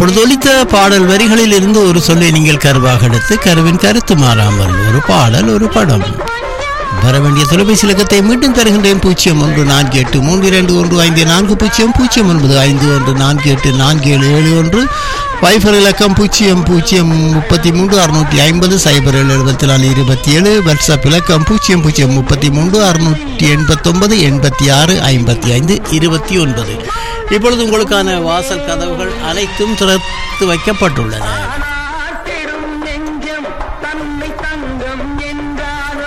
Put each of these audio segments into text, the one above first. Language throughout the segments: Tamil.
அப்பொழுது ஒலித்த பாடல் வரிகளில் இருந்து ஒரு சொல்லை நீங்கள் கருவாக எடுத்து கருவின் கருத்து மாறாமல் ஒரு பாடல் ஒரு படம் வர வேண்டிய தொலைபேசி இலக்கத்தை மீண்டும் தருகின்றேன் பூஜ்ஜியம் ஒன்று நான்கு எட்டு மூன்று இரண்டு ஒன்று ஐந்து நான்கு பூஜ்ஜியம் பூஜ்ஜியம் ஒன்பது ஐந்து ஒன்று நான்கு எட்டு நான்கு ஏழு ஏழு ஒன்று வைஃபர் இலக்கம் பூஜ்ஜியம் பூஜ்ஜியம் முப்பத்தி மூன்று அறுநூற்றி ஐம்பது சைபர் ஏழு எழுபத்தி நாலு இருபத்தி ஏழு வாட்ஸ்அப் இலக்கம் பூஜ்ஜியம் பூஜ்ஜியம் முப்பத்தி மூன்று அறுநூற்றி எண்பத்தொன்பது எண்பத்தி ஆறு ஐம்பத்தி ஐந்து இருபத்தி ஒன்பது இப்பொழுது உங்களுக்கான வாசல் கதவுகள் அனைத்தும் திறந்து வைக்கப்பட்டுள்ளன காத்திடும் நெஞ்சம் தன்னை தங்கம் என்றாரோ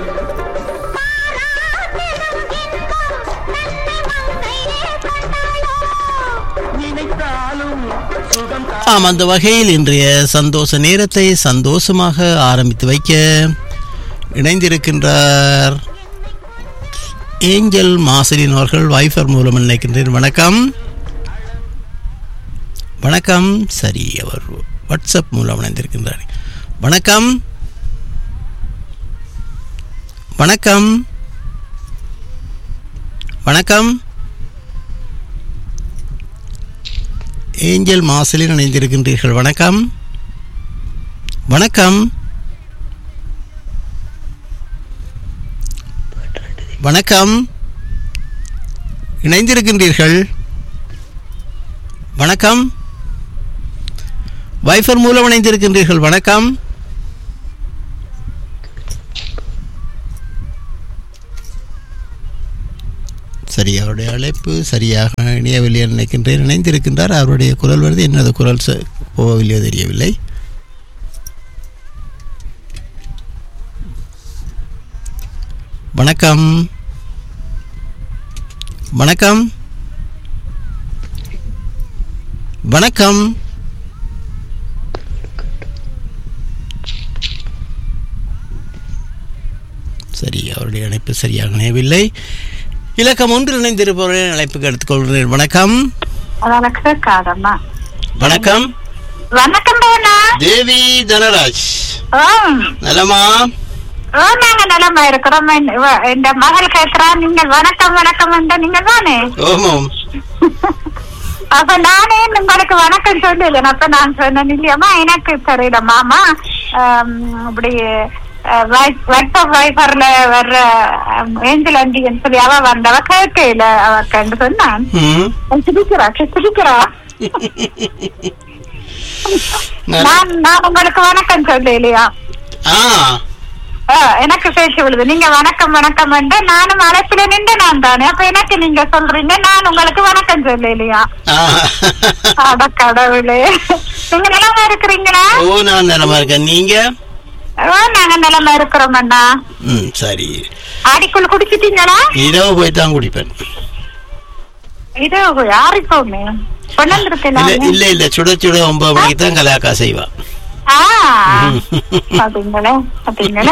நினைத்தாலும் சுகம் தா- ஆம் அந்த வகையில் இன்றைய சந்தோஷ நேரத்தை சந்தோஷமாக ஆரம்பித்து வைக்க இணைந்திருக்கின்றார் ஏஞ்சல் மாசலின் அவர்கள் வைஃபர் மூலம் நினைக்கின்றேன் வணக்கம் வணக்கம் சரி அவர் வாட்ஸ்அப் மூலம் இணைந்திருக்கின்றார் வணக்கம் வணக்கம் வணக்கம் ஏஞ்சல் மாசலில் இணைந்திருக்கின்றீர்கள் வணக்கம் வணக்கம் வணக்கம் இணைந்திருக்கின்றீர்கள் வணக்கம் வைஃபர் மூலம் இணைந்திருக்கின்றீர்கள் வணக்கம் சரி அவருடைய அழைப்பு சரியாக இணையவில்லை என்று நினைக்கின்றேன் இணைந்திருக்கின்றார் அவருடைய குரல் வருது என்னது குரல் ச- போகவில்லையோ தெரியவில்லை வணக்கம் வணக்கம் வணக்கம் சரி அவருடைய அழைப்பு சரியாக இணையவில்லை இலக்கம் ஒன்று இணைந்திருப்பவர்களின் அழைப்புக்கு எடுத்துக்கொள்கிறேன் வணக்கம் வணக்கம் காதம்மா வணக்கம் வணக்கம் போனா தேவி தனராஜ் ஓம் நலமா ஓ நாங்க நலமா இருக்கிறோம் என்- இவ- இந்த மகள் கேட்கிறா நீங்கள் வணக்கம் வணக்கம் என்ற நீங்கள் தானே ஓமம் அப்ப நானே உங்களுக்கு வணக்கம் சொல்லல அப்ப நான் சொன்னேன் இல்லையம்மா எனக்கு தெரியல மாமா ஆம், இப்படி வாட்ஸ்அப் வைஃபர்ல வர்ற ஏஞ்சல் அண்டின்னு சொல்லி அவ வந்தவ கேட்கல அவ கண்டு சொன்னான் ம். சிரிக்கிறா சிரிக்கிறா நல- நான் நான் உங்களுக்கு வணக்கம் சொல்லலையா ஆ ஆ, எனக்கு பேச்சு விழுது நீங்க வணக்கம் வணக்கம் என்று நானும் அழைப்புல நின்று நான் தானே அப்ப எனக்கு நீங்க சொல்றீங்க நான் உங்களுக்கு வணக்கம் சொல்லலையா ஆ. அட கடவுளே நீங்க நிலமா இருக்கிறீங்களா ஓ நான் நலமா இருக்கேன் நீங்க ஓ நாங்க நிலமா இருக்கிறோம் அண்ணா ம் சரி ஆடிக்குள் குடிச்சிட்டீங்களா இரவு போய் தான் குடிப்பேன் இது யாரு இப்பவுமே கொண்டு இல்ல வந்திருக்கலாம் இல்ல இல்ல சுட சுட ஒன்பது மணிக்கு தான் கலாக்கா செய்வா ஆ பாத்தீங்களே பாத்தீங்களே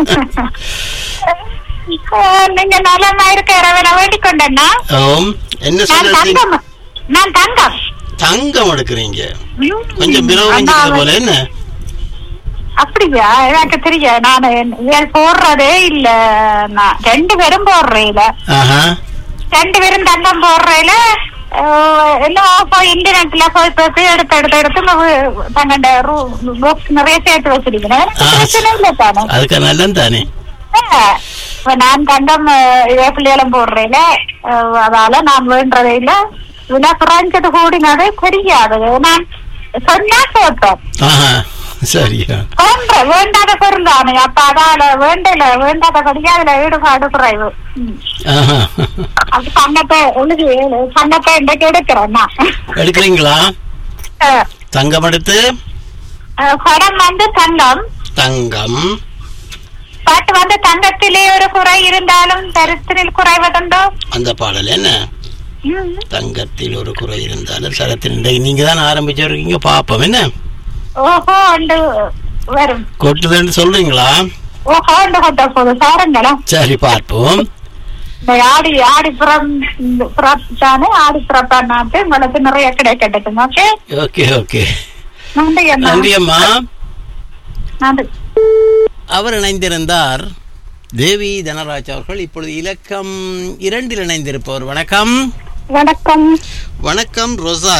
ஆ, நீங்க நலமா இருக்க இரவில வேண்டிக் கொண்டேன்னா ஓம் என்ன நான் சொல்றது தங்கம் நான் தங்கம் தங்கம் எடுக்கிறீங்க ம். கொஞ்சம் பிறகு அண்ணா, போல என்ன அப்படியா எனக்கு தெரியாது நான் இவள் போடுறதே இல்ல நான் ரெண்டு பேரும் போடுறேன் ஆஹா ரெண்டு பேரும் தங்கம் போடுறேல எல்லாம் போய் இன்டர்நெட்ல போய் போய் போய் எடுத்து எடுத்து எடுத்து தங்கண்ட பாக்ஸ் நிறைய சேர்த்து வச்சிருக்கிறேன் எனக்கு ஆ. பிரச்சனை இல்லை தானே அதுக்கு நல்லது தானே ஆ. இப்ப நான் தங்கம் இதே பிள்ளைகளும் போடுறேல அதால நான் வேண்டதே இல்ல இதுல குறைஞ்சது கூடினது தெரியாது நான் சொன்னா கேட்பேன் ஆஹா சரியா வேண்ட வேண்டாத பொருள் தானே அப்ப அதால வேண்டல வேண்டாதபடியா அதுல ஈடுபாடு குறைவு ம். ஆஹா அது சங்கத்தை உழுது சங்கத்தை இன்றைக்கு எடுக்கிறேன் நான் எடுக்கிறீங்களா அஹ், தங்கம் எடுத்து அஹ், படம் வந்து தங்கம் தங்கம் பாட்டு வந்து தங்கத்திலே ஒரு குறை இருந்தாலும் தரிசனில் குறைவதுண்டோ அந்த பாடல் என்ன ம். தங்கத்தில் ஒரு குறை இருந்தாலும் சரத்தில் இன்றைக்கு நீங்க தான் ஆரம்பிச்சிருக்கீங்க பாப்போம் என்ன ஓஹோ உண்டு வரும் கொட்டுதுன்னு சொல்றீங்களா ஓஹோ உண்டு கொண்ட போது சாருங்களா சரி பார்ப்போம் இந்த ஆடி ஆடி புறம் புறத்தானே ஆடி புறப்பாட்டு உங்களுக்கு நிறைய கிடைக்கட்டும் ஓகே ஓகே ஓகே நன்றி அண்ணா நன்றி அம்மா நன்றி அவர் இணைந்திருந்தார் தேவி தனராஜ் அவர்கள் இப்பொழுது இலக்கம் இரண்டில் இணைந்திருப்பவர் வணக்கம் வணக்கம் வணக்கம் ரொசாலி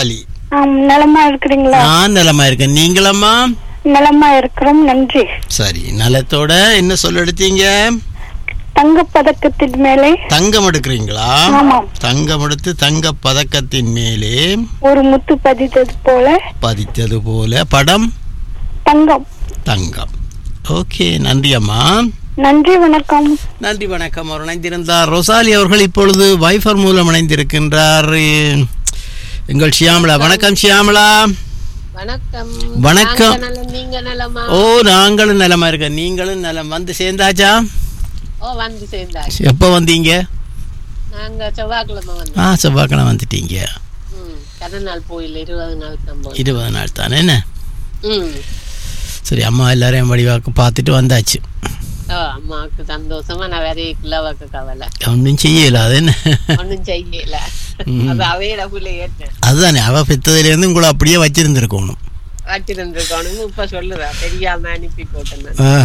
ஆம், நலமா இருக்கிறீங்களா நான் நலமா இருக்கேன் நீங்களம்மா நலமா இருக்கிறோம் நன்றி சரி நலத்தோட என்ன சொல்ல எடுத்தீங்க தங்க பதக்கத்தின் மேலே தங்கம் எடுக்கிறீங்களா ஆமாம். தங்கம் எடுத்து தங்க பதக்கத்தின் மேலே ஒரு முத்து பதித்தது போல பதித்தது போல படம் தங்கம் தங்கம் ஓகே நன்றி அம்மா நன்றி வணக்கம் நன்றி வணக்கம் அவர் இணைந்திருந்தார் ரொசாலி அவர்கள் இப்பொழுது வைஃபர் மூலம் இணைந்திருக்கின்றார் எங்கள் ஷியாமலா வணக்கம் ஷியாமலா வணக்கம் வணக்கம். நாங்க நலம், நீங்க நலமா ஓ நாங்களும் நலமா இருக்கோம் நீங்களும் நலம் வந்து சேர்ந்தாச்சா ஓ வந்து சேர்ந்தாச்சு எப்போ வந்தீங்க நாங்க செவ்வாய்க்கிழமை வந்தோம் ஆ செவ்வாய்க்கிழமை வந்துட்டீங்க ம் கதை நாள் போயில இருபது நாள் தான் போய் இருபது நாள் தானே என்ன ம் சரி அம்மா எல்லாரையும் வடிவாக்கு பார்த்துட்டு வந்தாச்சு ஓ அம்மாவுக்கு சந்தோஷமா நான் வேற கிலோவாக்கு கவலை ஒன்றும் செய்யல அது என்ன ஒன்றும் செய்யல ம். அது அவையில புள்ள ஏற்றேன் அதுதானே அவ பெத்ததுலேருந்து உங்களை அப்படியே வச்சிருந்துருக்கணும் வச்சிருந்துருக்கணும் இப்ப சொல்லுறா தெரியாம அனுப்பி போட்டேன் நான். ஆ.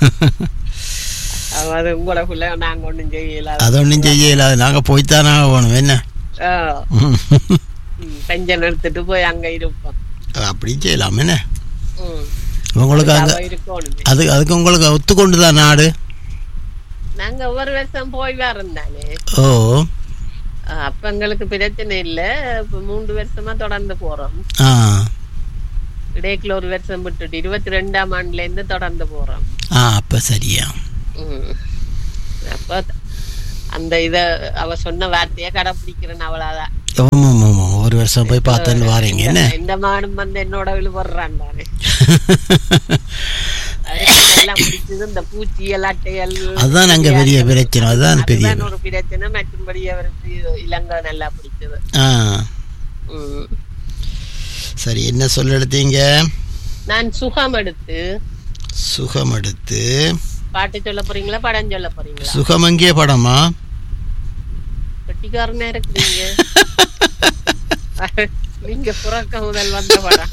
அவ அது உங்களோட புள்ள நாங்க ஒண்ணும் செய்யல அது ஒன்றும் செய்யல அது நாங்கள் போய்த்தானே போகணும் என்ன ஓ, ம். ம், பெஞ்சன் எடுத்துட்டு போய் அங்க இருப்போம் அப்படி செய்யலாம் என்ன ம். உங்களுக்கு அங்கே அவ இருக்கணும் அது அதுக்கு உங்களுக்கு ஒத்துக்கொண்டு தான் நாடு நாங்க ஒவ்வொரு வருஷம் போய் வரோம் தானே ஓ அஹ் அப்ப எங்களுக்கு பிரச்சனை இல்ல இப்ப மூன்று வருஷமா தொடர்ந்து போறோம் ஆ இடைக்குள்ள ஒரு வருஷம் விட்டுட்டு இருபத்தி ரெண்டாம் ஆண்டுல இருந்து தொடர்ந்து போறோம் ஆ அப்போ சரியா உம். அப்ப அந்த இத அவ சொன்ன வார்த்தைய கடைப்பிடிக்கிறேன் அவளாதான் ஆமாம் ஆமாம் ஒரு வருஷம் போய் பார்த்துன்னு வாரீங்க என்ன இந்த மானும் வந்து என்னோட விழுபடுறான் தானே அதுக்கு எல்லாம் பிடிச்சது இந்த பூச்சி அட்டையல் அதுதான் அங்கே பெரிய பிரச்சனை அதுதான் பெரிய அதுதான் ஒரு பிரச்சனை மற்றும்படி அவருக்கு இலங்கை நல்லா பிடிச்சது ஆ உம். சரி என்ன சொல்ல எடுத்தீங்க நான் சுகம் எடுத்து சுகம் எடுத்து பாட்டு சொல்ல போறீங்களா படம் சொல்ல போறீங்களா சுகமங்கிய படமா கட்டிக்காரனா இருக்கிறீங்க நீங்க புறக்க முதல் வந்த படம்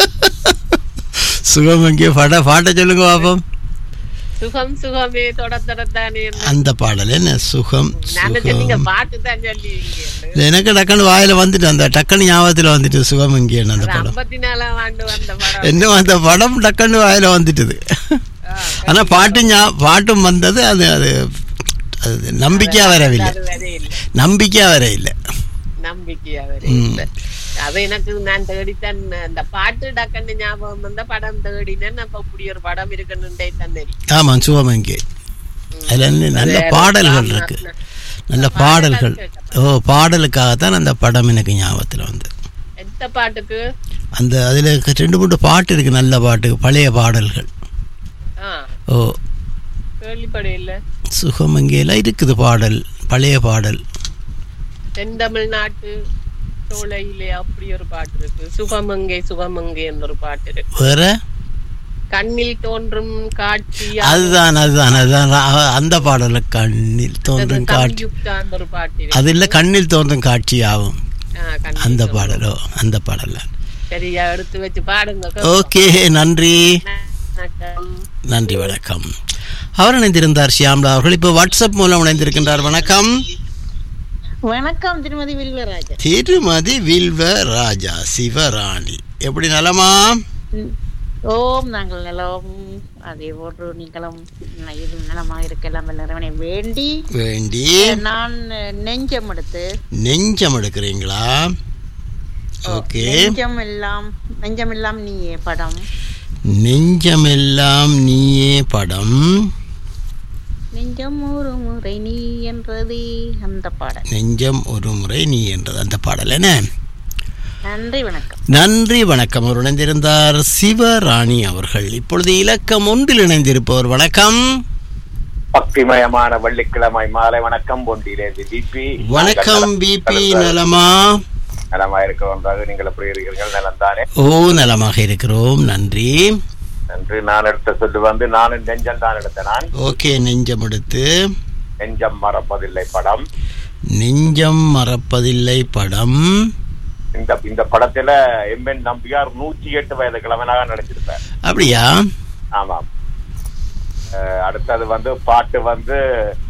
சுகமங்கிய பட பாட்டை சொல்லுங்க பாப்போம் சுகம் சுகமே தொட தொடத்தானே அந்த பாடல் என்ன சுகம் நாங்க சொன்னீங்க சுகம் பாட்டு தான் சொல்லுவீங்க இது எனக்கு டக்குன்னு வாயில வந்துட்டு அந்த டக்குன்னு ஞாபகத்தில் வந்துட்டு சுகமங்கியன் அந்த படம் ஐம்பத்தி நாலாம் ஆண்டு வந்த படம் என்ன அந்த படம் டக்குன்னு வாயில வந்துட்டுது ஆனா பாட்டு ஞா- பாட்டும் வந்தது அது அது அது நம்பிக்கையா வரவில்லை அது வரை இல்லை நம்பிக்கையா வர இல்லை நம்பிக்கையா வரை ம். இல்லை அது எனக்கு நான் தேடித்தான் அந்த பாட்டு டக்குன்னு ஞாபகம் வந்த படம் தேடினேன் அப்ப இப்படி ஒரு படம் இருக்குன்னு தான் தெரியும் ஆமாம் சுகமங்கி அதுல இருந்து நல்ல பாடல்கள் இருக்கு நல்ல பாடல்கள் ஓ பாடலுக்காகத்தான் அந்த படம் எனக்கு ஞாபகத்தில் வந்து எந்த பாட்டுக்கு அந்த அதில் ரெண்டு மூணு பாட்டு இருக்கு நல்ல பாட்டு பழைய பாடல்கள் ஆ ஓ கேள்விப்படையில சுகமங்கையில் இருக்குது பாடல் பழைய பாடல் தென்தமிழ்நாட்டு சோலையிலே அப்படி ஒரு பாட்டு இருக்கு சுகமங்கை சுகமங்கை என்ற ஒரு பாட்டு இருக்கு வேற கண்ணில் தோன்றும் காட்சி அதுதான் அதுதான் அதுதான் ரா- அந்த பாடல் கண்ணில் தோன்றும் காட்சி சம்யுக்தான்னு ஒரு பாட்டு இருக்கு அது இல்லை கண்ணில் தோன்றும் காட்சி ஆகும் ஆ, கண்ணில் அந்த தோன்றும். பாடலோ அந்த பாடல் சரியா எடுத்து வச்சு பாடுங்க ஓகே நன்றி வணக்கம் நன்றி வணக்கம் அவர் இணைந்திருந்தார் ஷியாம்லா அவர்கள் இப்போ வாட்ஸ்அப் மூலம் இணைந்திருக்கின்றார் வணக்கம் வணக்கம் திருமதி வில்வராஜன் திருமதி வில்வ ராஜா சிவராணி எப்படி நலமா ஓம் நாங்கள் நலம் அதே போன்று நீங்களும் இது நலமாக இருக்கலாம் எல்லாருமே வேண்டி வேண்டி நான் நெஞ்சம் எடுத்து நெஞ்சம் எடுக்கிறீங்களா ஓகே நெஞ்சம் எல்லாம் நெஞ்சம் எல்லாம் நீயே படம் நெஞ்சமெல்லாம் நீயே படம் நெஞ்சம் ஒரு முறை நீ என்றது அந்த பாடல் நெஞ்சம் ஒரு முறை நீ என்றது அந்த பாடல் என்ன நன்றி வணக்கம் நன்றி வணக்கம் அவர் இணைந்திருந்தார் சிவராணி அவர்கள் இப்பொழுது இலக்கம் ஒன்றில் இணைந்திருப்பவர் வணக்கம் பக்திமயமான வெள்ளிக்கிழமை மாலை வணக்கம் பொண்டியிலேருந்து பிபி வணக்கம் பிபி நலமா நலமா இருக்கிறோன்றாக நீங்கள் எப்படி இருக்கிறீர்கள் நலம் தானே ஓ நலமாக இருக்கிறோம் நன்றி என்று நான் எடுத்த சொல்லு வந்து நானும் நெஞ்சம் தான் எடுத்த நான் ஓகே நெஞ்சம் எடுத்து நெஞ்சம் மறப்பதில்லை படம் நெஞ்சம் மறப்பதில்லை படம் இந்த இந்த படத்துல எம் என் நம்பியார் நூற்றி எட்டு வயது கிழவனாக நடிச்சிருப்பார் அப்படியா ஆமாம் அஹ் அடுத்தது வந்து பாட்டு வந்து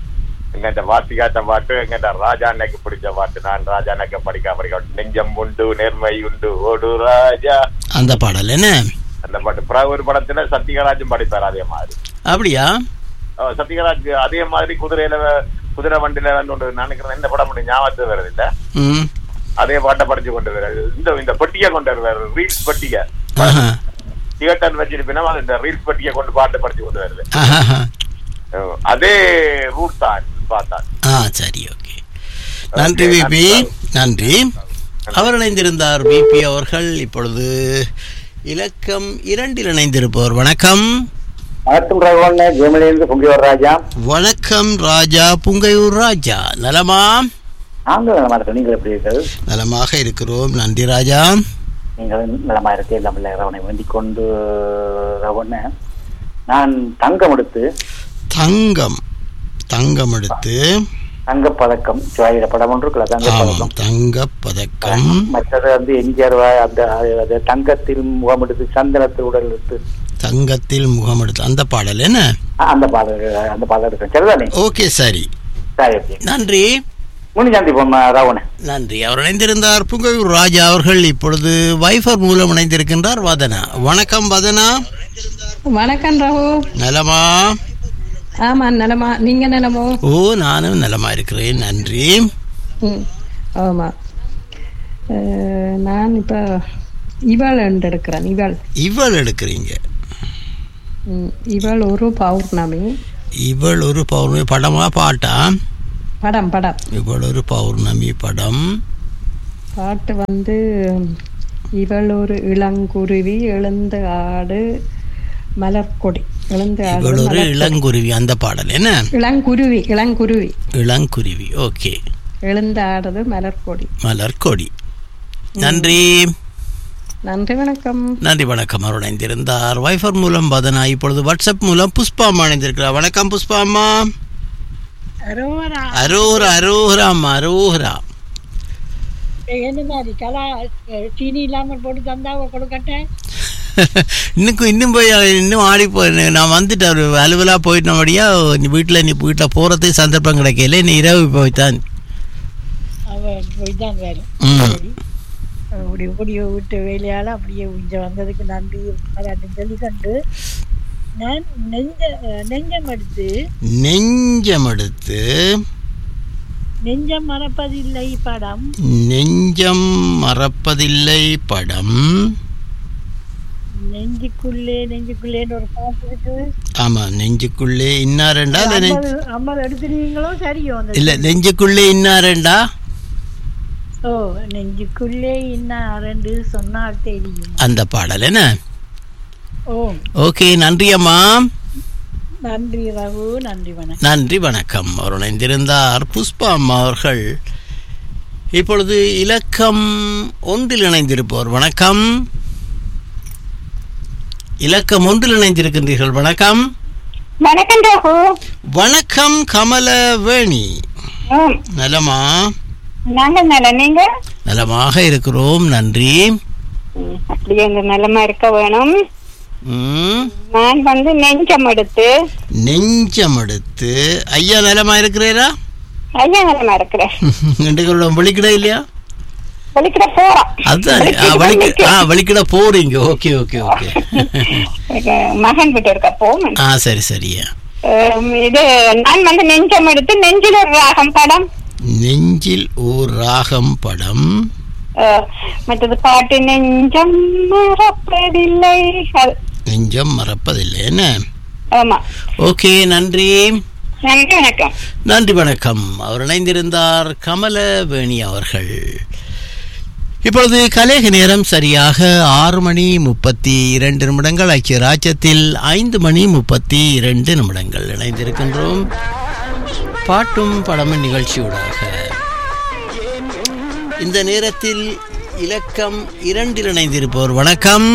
எங்கிட்ட வாத்திகாட்ட பாட்டு எங்கிட்ட ராஜா அன்னைக்கு பிடிச்ச பாட்டு நான் ராஜா அன்னைக்கு படிக்க படிக்க நெஞ்சம் உண்டு நேர்மை உண்டு ஓடு ராஜா அந்த பாடல் என்ன அந்த பாட்டு பிறகு ஒரு படத்துல சத்யராஜும் படிப்பார் அதே மாதிரி அப்படியா அஹ் சத்யராஜ் அதே மாதிரி குதிரையில வ- குதிரை வண்டியில வந்து ஒன்று நினைக்கிறேன் இந்த படம் ஒண்ணு ஞாபகத்துக்கு வருது இல்ல ம் அதே பாட்டை படிச்சு கொண்டு வர்றாரு இந்த இந்த பெட்டியை கொண்டு வருவாரு ரீல்ஸ் பெட்டியை ஆஹா தியேட்டர் வச்சிருப்பினா இந்த ரீல்ஸ் பெட்டியை கொண்டு பாட்டை படிச்சு கொண்டு வருது ஆஹா அஹ் அதே ரூட் தான் பார்த்தா ஆ சரி ஓகே நன்றி விபி நன்றி அவர் இணைந்திருந்தார் விபி அவர்கள் இப்பொழுது இலக்கம் இரண்டில் இணைந்திருப்பவர் வணக்கம் வணக்கம் ரகுவண்ண ஜெமிலிருந்து பொங்கிவர் ராஜா வணக்கம் ராஜா புங்கையூர் ராஜா நலமா நாங்கள் நலமா இருக்கோம் நீங்கள் எப்படி இருக்கிறது நலமாக இருக்கிறோம் நன்றி ராஜா நீங்கள் நலமா இருக்க எல்லாம் இல்லை ரவனை வேண்டிக் கொண்டு ரவண்ண நான் தங்கம் எடுத்து தங்கம் தங்கம் எடுத்து தங்கப் பதக்கம் சிவாயிர படம் ஒன்று இருக்குல்ல தங்கப் ஆமாம் பதக்கம் தங்க பதக்கம் மற்றது வந்து எம்ஜிஆர் வா- அந்த அது தங்கத்தில் முகம் எடுத்து சந்தனத்தில் உடல் எடுத்து தங்கத்தில் முகம் எடுத்து அந்த பாடல் என்ன அ- அந்த பாடல் அந்த பாடல் இருக்கு சரிதானே ஓகே சரி சரி ஓகே நன்றி முனி சந்திப்போம் ரவண நன்றி அவர் இணைந்திருந்தார் புங்கையூர் ராஜா அவர்கள் இப்பொழுது வைஃபர் மூலம் இணைந்திருக்கின்றார் வதனா வணக்கம் வதனா வணக்கம் ரகு நலமா ஆமா நலமா நீங்க நலமோ ஓ நானும் நலமா இருக்கிறேன் நன்றி ம் ஆமா அஹ், நான் இப்ப இவாள் எடுக்கிறேன் இவாள் இவள் எடுக்கிறீங்க ம், இவாள் ஒரு பௌர்ணமி இவள் ஒரு பௌர்ணமி படமா பாட்டா படம் படம் இவள் ஒரு பௌர்ணமி படம் பாட்டு வந்து இவள் ஒரு இளங்குருவி எழுந்த ஆடு மலர்கொடி எழுந்த ஆடு இவள் ஒரு மலர்கொடி. இளங்குருவி அந்த பாடல் என்ன இளங்குருவி இளங்குருவி இளங்குருவி ஓகே எழுந்த ஆடுது மலர்கொடி மலர்கொடி நன்றி நன்றி வணக்கம் நன்றி வணக்கம் அவர் இணைந்திருந்தார் வைஃபர் மூலம் வதனா இப்பொழுது வாட்ஸ்அப் மூலம் புஷ்பா அம்மா இணைந்திருக்கிறார் வணக்கம் புஷ்பா அம்மா அரோஹரா அரோஹரா அம்மா அரோஹரா என்ன மாதிரி கலா சீனி இல்லாமல் போட்டு தந்தா கொடுக்கட்டேன் இன்னும் இன்னும் போய் இன்னும் ஆடி போய் நான் வந்துட்டேன் ஒரு அலுவலாக போயிட்டபடியா நீ வீட்டில் நீ வீட்டில் போகிறதுக்கு சந்தர்ப்பம் கிடைக்கல நீ இரவு போய்த்தான் அவன் போய் தான் வேறு ம் அப்படி ஓடிய விட்டு வேலையால் அப்படியே இங்கே வந்ததுக்கு நன்றி பாராட்டு சொல்லி கண்டு நான் நெஞ்ச நெஞ்சம் எடுத்து நெஞ்சம் எடுத்து நெஞ்சம் மறப்பதில்லை படம் நெஞ்சம் மறப்பதில்லை படம் நெஞ்சுக்குள்ளே நெஞ்சுக்குள்ளேன்னு ஒரு பாட்டு இருக்கு ஆமா நெஞ்சுக்குள்ளே இன்னாரண்டா இல்ல நெஞ்சு ஐம்பது ஐம்பது எடுத்துருவீங்களோ சரியோ அந்த இல்ல நெஞ்சுக்குள்ளே இன்னாரண்டா ஓ நெஞ்சுக்குள்ளே இன்னும் ரெண்டு சொன்னால் தெரியும் அந்த பாடல் என்ன ஓ ஓகே நன்றி அம்மா நன்றி ரகு நன்றி வணக்கம் நன்றி வணக்கம் அவர் இணைந்திருந்தார் புஷ்பா அம்மா அவர்கள் இப்பொழுது இலக்கம் ஒன்றில் இணைந்திருப்பவர் வணக்கம் இலக்கம் ஒன்றில் இணைந்திருக்கின்றீர்கள் வணக்கம் வணக்கம் ரகு வணக்கம் கமலவேணி ம், நலமா நாங்க நல்ல நீங்க நலமாக இருக்கிறோம் நன்றி ம், அப்படியே எங்க நிலைமை இருக்க வேணும் ம், நான் வந்து நெஞ்சம் எடுத்து நெஞ்சம் எடுத்து ஐயா நலமா இருக்கிறீரா ஐயா நிலைமை இருக்கிறேன் ரெண்டு வலிக்கிட இல்லையா வலிக்கிற போறோம் அதுதான் ஆ, வலிக்க ஆ வலிக்கிட போறீங்க ஓகே ஓகே ஓகே மகன் வீட்டு இருக்க போகும் ஆ சரி சரியா இது நான் வந்து நெஞ்சம் எடுத்து நெஞ்சில் ஒரு ராகம் படம் நெஞ்சில் ஓர் ராகம் படம் அஹ், மற்றது பாட்டு நெஞ்சம் மறப்பதில்லை அது, நெஞ்சம் மறப்பதில்லை என்ன ஆமா ஓகே நன்றி நன்றி வணக்கம் நன்றி வணக்கம் அவர் இணைந்திருந்தார் கமலவேணி அவர்கள் இப்பொழுது கலேக நேரம் சரியாக ஆறு மணி முப்பத்தி இரண்டு நிமிடங்கள் ஐக்கிய ராஜ்யத்தில் ஐந்து மணி முப்பத்தி இரண்டு நிமிடங்கள் இணைந்திருக்கின்றோம் பாட்டும் படமும் நிகழ்ச்சியூடாக இந்த நேரத்தில் இலக்கம் இரண்டில் இணைந்திருப்பவர் வணக்கம்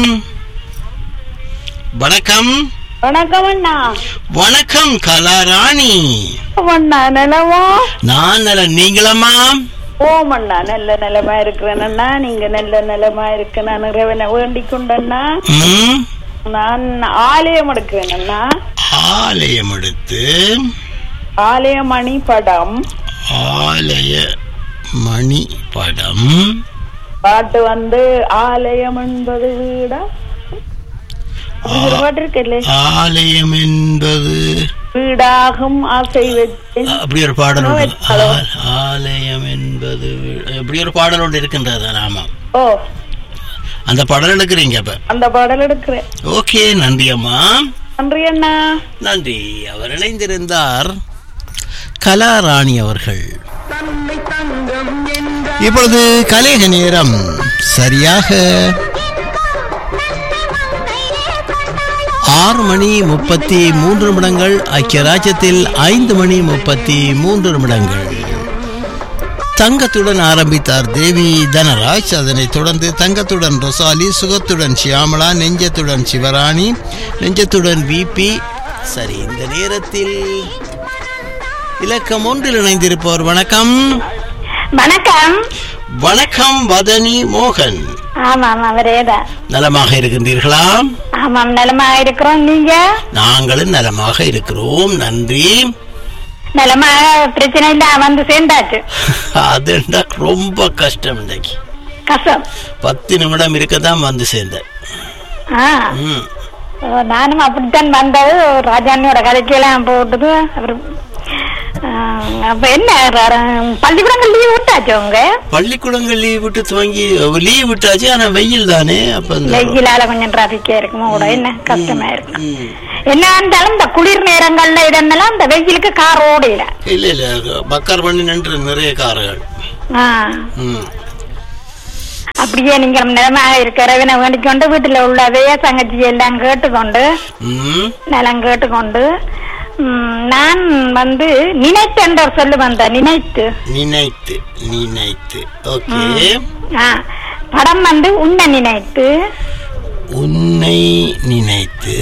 வணக்கம் வணக்கம் அண்ணா வணக்கம் கலாராணி அண்ணா நிலவா நான் நல நீங்களம்மா ஓம் அண்ணா நல்ல நிலமா இருக்கிறேன் அண்ணா நீங்க நல்ல நிலமா இருக்க நான் இறைவனை வேண்டிக் கொண்டண்ணா ம், நான் ஆலயம் எடுக்கிறேன் அண்ணா ஆலயம் எடுத்து ஆலயமணி படம் ஆலய மணி படம் பாட்டு வந்து ஆலயம் என்பது வீடா அப்படி ஒரு பாட்டு இருக்குல்ல ஆலயம் என்பது வீடாகும் ஆசை வச்சேன் அப்படி ஒரு பாடல் ஆ, உண்டு. ஹலோ. ஆ- ஆலயம் என்பது வீ- அப்படி ஒரு பாடல் ஒன்று இருக்கின்றது ஆமா ஓ அந்த பாடல் எடுக்கிறீங்க அப்ப அந்த பாடல் எடுக்கிறேன் ஓகே நன்றி அம்மா நன்றி அண்ணா நன்றி அவர் இணைந்திருந்தார் கலாராணி அவர்கள் இப்பொழுது கலேக நேரம் சரியாக ஆறு மணி முப்பத்தி மூன்று நிமிடங்கள் ஐக்கிய ராஜ்யத்தில் ஐந்து மணி முப்பத்தி மூன்று நிமிடங்கள் தங்கத்துடன் ஆரம்பித்தார் தேவி தனராஜ் அதனைத் தொடர்ந்து தங்கத்துடன் ரொசாலி சுகத்துடன் ஷியாமளா நெஞ்சத்துடன் சிவராணி நெஞ்சத்துடன் விபி சரி இந்த நேரத்தில் இலக்கம் ஒன்றில் இணைந்திருப்பவர் வணக்கம் வணக்கம் வணக்கம் வதனி மோகன் ஆமாம் அவரேதான் நலமாக இருக்கின்றீர்களா ஆமாம் நலமா இருக்கிறோம் நீங்க நாங்களும் நலமாக இருக்கிறோம் நன்றி நலமா பிரச்சனை இல்ல வந்து சேர்ந்தாச்சு அதுண்டா ரொம்ப கஷ்டம் இன்னைக்கு கஷ்டம் பத்து நிமிடம் இருக்கதான் வந்து சேர்ந்தேன் ஆ ம். ஓ, நானும் அப்படித்தான் வந்தது ராஜாண்ணியோட கதைக்கெல்லாம் போட்டது அப்புறம் ஆ, அப்ப என்ன ர- பள்ளிக்கூடங்கள் லீவ் விட்டாச்சு உங்க பள்ளிக்கூடங்கள் லீவ் விட்டு துவங்கி லீவ் விட்டாச்சு ஆனா வெயில் தானே அப்ப இந்த வெயிலால கொஞ்சம் டிராபிக்கா இருக்குமோ கூட என்ன கஷ்டமா இருக்கு ம். என்ன இருந்தாலும் இந்த குளிர் நேரங்கள்ல இதெல்லாம் இந்த வெயிலுக்கு கார் ஓடையில இல்ல இல்ல பக்கார் பண்ணி நின்று நிறைய கார்கள் ஆ ம். அப்படியே நீங்க நிலமாக இருக்கிறவனை வேண்டிக் கொண்டு வீட்டுல உள்ளவே தங்கச்சி எல்லாம் கேட்டுக்கொண்டு ம். நலம் கேட்டுக்கொண்டு ம், நான் வந்து நினைத்தென்ற ஒரு சொல்லு வந்த நினைத்து நினைத்து நினைத்து ஓகே ஆ, படம் வந்து உன்னை நினைத்து உன்னை நினைத்து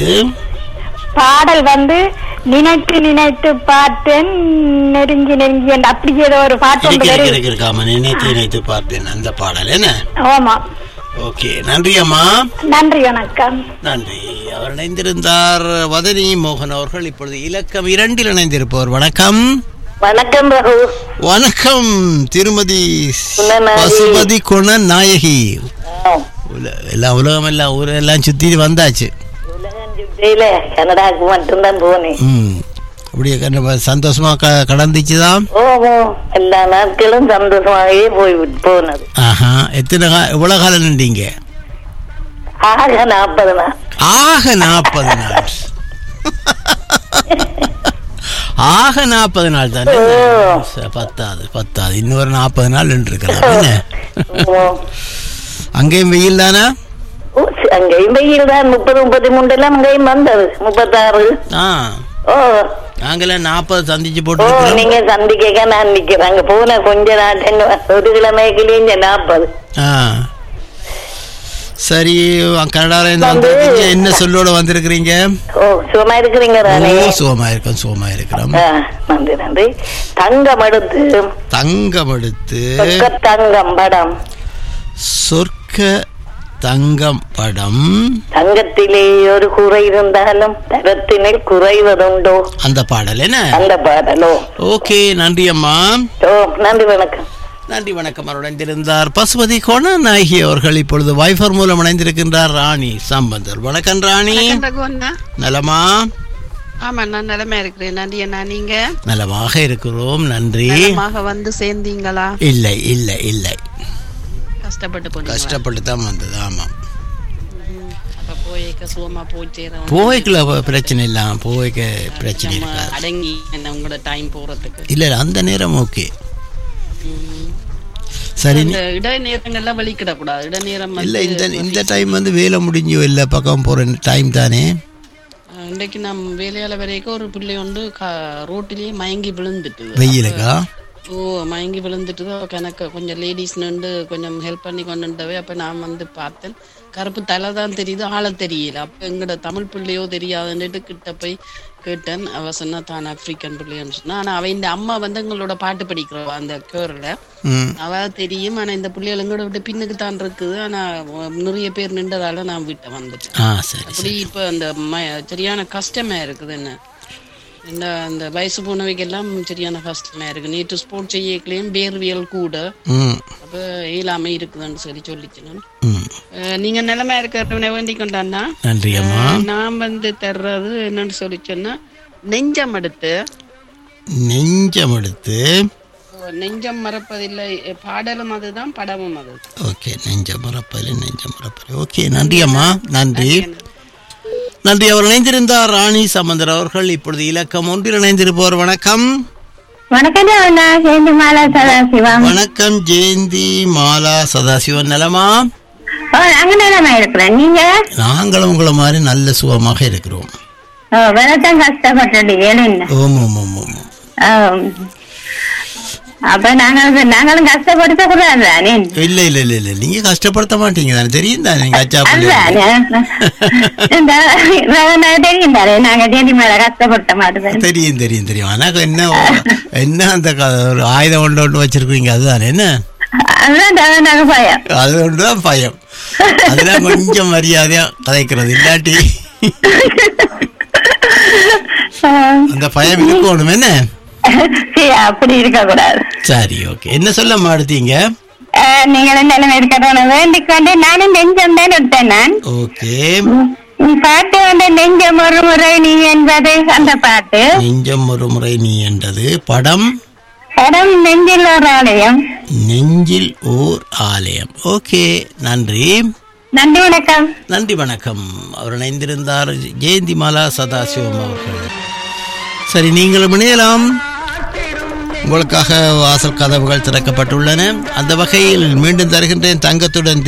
பாடல் வந்து நினைத்து நினைத்து பார்த்தேன் நெருங்கி நெருங்கி என்று அப்படி ஏதோ ஒரு பாட்டு இருக்கு ஒன்று இருக்கு வருது. இருக்கு இருக்காம நினைத்து நினைத்து பார்த்தேன் அந்த பாடல் என்ன ஆமா ஓகே நன்றி அம்மா நன்றி வணக்கம் நன்றி அவர் இணைந்திருந்தார் வதனி மோகன் அவர்கள் இப்பொழுது இலக்கம் இரண்டில் இணைந்திருப்பவர் வணக்கம் வணக்கம் ரகு வணக்கம் திருமதி குணநாயகி. பசுபதி குண நாயகி உல- எல்லாம் உலகம் எல்லாம் ஊரெல்லாம் சுத்தி வந்தாச்சு சுத்தியில கனடாக்கு மட்டும்தான் போனேன் ம் அப்படியே கண்ட- சந்தோஷமா க- கடந்துச்சுதான் ஓமோ எல்லா நாட்களும் சந்தோஷமாகவே போய் போனது ஆஹா எத்தனை கா எவ்வளவு காலம் நின்றீங்க ஆக நாற்பது நாள் ஆக நாற்பது நாள் ஆக நாற்பது நாள் தானே ச- பத்தாது பத்தாது இன்னொரு நாற்பது நாள் நின்று இருக்கலாம் என்ன அங்கேயும் வெயில் தானே ஓ, சி- அங்கேயும் வெயில் தான் முப்பது முப்பத்தி மூணு எல்லாம் அங்கேயும் வந்தது முப்பத்தாறு ஆ ஓ நாங்களாம் நாற்பது சந்திச்சு ஓ போட்டு நீங்க சந்திக்க நான் நிக்கிறேன் அங்க போன கொஞ்ச நாட்கள் ஒரு கிழமைக்குள்ளேயும் நாற்பது ஆ சரி கனடால இருந்து வந்திருக்கீங்க என்ன சொல்லோட வந்திருக்கிறீங்க ஓ சுகமா இருக்கிறீங்க ராணி ஓ, சுகமா இருக்கோம் சுகமா இருக்கிறோம் ஆ, நன்றி நன்றி தங்கம் எடுத்து தங்கம் எடுத்து சொக்க தங்கம் படம் சொர்க்க தங்கம் படம் தங்கத்திலே ஒரு குறை இருந்தாலும் தரத்தினில் குறைவதுண்டோ அந்த பாடல் என்ன அந்த பாடலோ ஓகே நன்றி அம்மா ஓ நன்றி வணக்கம் நன்றி வணக்கம் அவருடன் இணைந்திருந்தார் பசுபதி கோணநாயகி அவர்கள் இப்பொழுது வைஃபர் மூலம் இணைந்திருக்கின்றார் ராணி சம்பந்தர் வணக்கம் ராணி வணக்கம் ரகுவண்ணா. நலமா ஆமா நான் நிலைமை இருக்கிறேன் நன்றி அண்ணா நீங்க நலமாக இருக்கிறோம் நன்றி நலமாக வந்து சேர்ந்தீங்களா இல்லை இல்லை இல்லை கஷ்டப்பட்டு போனீங்களா? கஷ்டப்பட்டு தான் வந்தது ஆமாம் அப்ப போய்க்க சுகமா போய் சேர போய்க்கல பிரச்சனை இல்லாம போய்க்க பிரச்சனை நம்ம இருக்காது அடங்கி என்ன உங்களோட டைம் போறதுக்கு இல்ல இல்ல, அந்த நேரம் ஓகே சரி இந்த இடைநேரங்கள்லாம் வலிக்கிடக்கூடாது இடைநேரம் இல்ல வந்து இந்த இந்த டைம் வந்து வேலை முடிஞ்சு எல்லா பக்கம் போற டைம் தானே அஹ், இன்றைக்கு நம் வேலையால வரைக்கும் ஒரு பிள்ளை வந்து க- ரோட்டிலேயே மயங்கி விழுந்துட்டு வெயிலுக்கா ஓ மயங்கி விழுந்துட்டு எனக்கு கொஞ்சம் லேடிஸ் நின்று கொஞ்சம் ஹெல்ப் பண்ணி கொண்டுட்டவே அப்ப நான் வந்து பார்த்தேன் கருப்பு தலை தான் தெரியுது ஆளை தெரியல அப்ப எங்கட தமிழ் பிள்ளையோ தெரியாதுன்னுட்டு கிட்ட போய் கேட்டேன் அவ சொன்னா தான் ஆப்பிரிக்கன் பிள்ளைன்னு சொன்னா ஆனா அவ இந்த அம்மா வந்து எங்களோட பாட்டு படிக்கிறவா அந்த கேர்ல ம். அவ தெரியும் ஆனா இந்த பிள்ளைகள் எங்களோட விட்டு பின்னுக்கு தான் இருக்குது ஆனா நிறைய பேர் நின்றதால நான் வீட்டை வந்துட்டேன் ஆ சரி அப்படி இப்ப அந்த ம- சரியான கஷ்டமா இருக்குது என்ன இந்த அந்த வயசு போனவைக்கெல்லாம் சரியான கஷ்டமா இருக்கு நேற்று ஸ்போர்ட்ஸ் செய்யக்கலையும் வேர்வியல் கூட ம் அப்ப இயலாமை இருக்குதுன்னு சொல்லி சொல்லிச்சு நான் ம் அஹ், நீங்க நிலைமை இருக்கிறவனை வேண்டிக் கொண்டான்னா நன்றி அம்மா அஹ், நான் வந்து தர்றது என்னன்னு சொல்லி சொன்னா நெஞ்சம் எடுத்து நெஞ்சம் எடுத்து அஹ், நெஞ்சம் மறப்பதில்லை பாடலும் அதுதான் படமும் அது ஓகே நெஞ்சம் மறப்பது நெஞ்சம் மறப்பது ஓகே நன்றி அம்மா நன்றி நன்றி அவர் இணைந்திருந்தார் ராணி சம்பந்தர் அவர்கள் இப்பொழுது இலக்கம் ஒன்றில் இணைந்திருப்பவர் வணக்கம் வணக்கம் அண்ணா சேர்ந்து மாலா சதாசிவம் வணக்கம் ஜெயந்தி மாலா சதாசிவன் நலமா ஓ அங்க நிலமா இருக்கிறேன் நீங்க நாங்களும் உங்களை மாதிரி நல்ல சுகமாக இருக்கிறோம் ஓ வரத்தான் கஷ்டப்பட்டு ஏழுன்னு ஓம் ஓம் ஓம் ஓம் ஆம். அப்ப நாங்க நாங்களும் கஷ்டப்படுத்த கூடாது தானே இல்ல இல்ல இல்ல இல்ல நீங்க கஷ்டப்படுத்த மாட்டீங்க தானே தெரியும் தானே நீங்க அச்சா அதுதானே இந்த நான் தெரியும் தானே நாங்க தேடி மேல கஷ்டப்படுத்த மாட்டேன் தெரியும் தெரியும் தெரியும் ஆனா என்ன என்ன அந்த க- ஒரு ஆயுதம் ஒன்று ஒன்று வச்சிருக்கீங்க அதுதானே என்ன அதுதான் நாங்க பயம் அது ஒன்றுதான் பயம் அதெல்லாம் கொஞ்சம் மரியாதையா கதைக்கிறது இல்லாட்டி அந்த பயம் இருக்கணும் என்ன சரி அப்படி இருக்க கூடாது சரி ஓகே என்ன சொல்ல மாடுத்தீங்க நீங்களும் நிலைமை இருக்கிறவன வேண்டிக் கொண்டு நானும் நெஞ்சம் தான் எடுத்தேன் நான் ஓகே நீ பாட்டு வந்து நெஞ்சம் ஒரு முறை நீ என்பது அந்த பாட்டு நெஞ்சம் ஒரு முறை நீ என்றது படம் படம் நெஞ்சில் ஒரு ஆலயம் நெஞ்சில் ஓர் ஆலயம் ஓகே நன்றி நன்றி வணக்கம் நன்றி வணக்கம் அவர் இணைந்திருந்தார் ஜெயந்தி மாலா சதாசிவம் அவர்கள் சரி நீங்களும் இணையலாம் உங்களுக்காக வாசல் கதவுகள் திறக்கப்பட்டுள்ளன அந்த வகையில் மீண்டும் தருகின்றேன் தங்கத்துடன்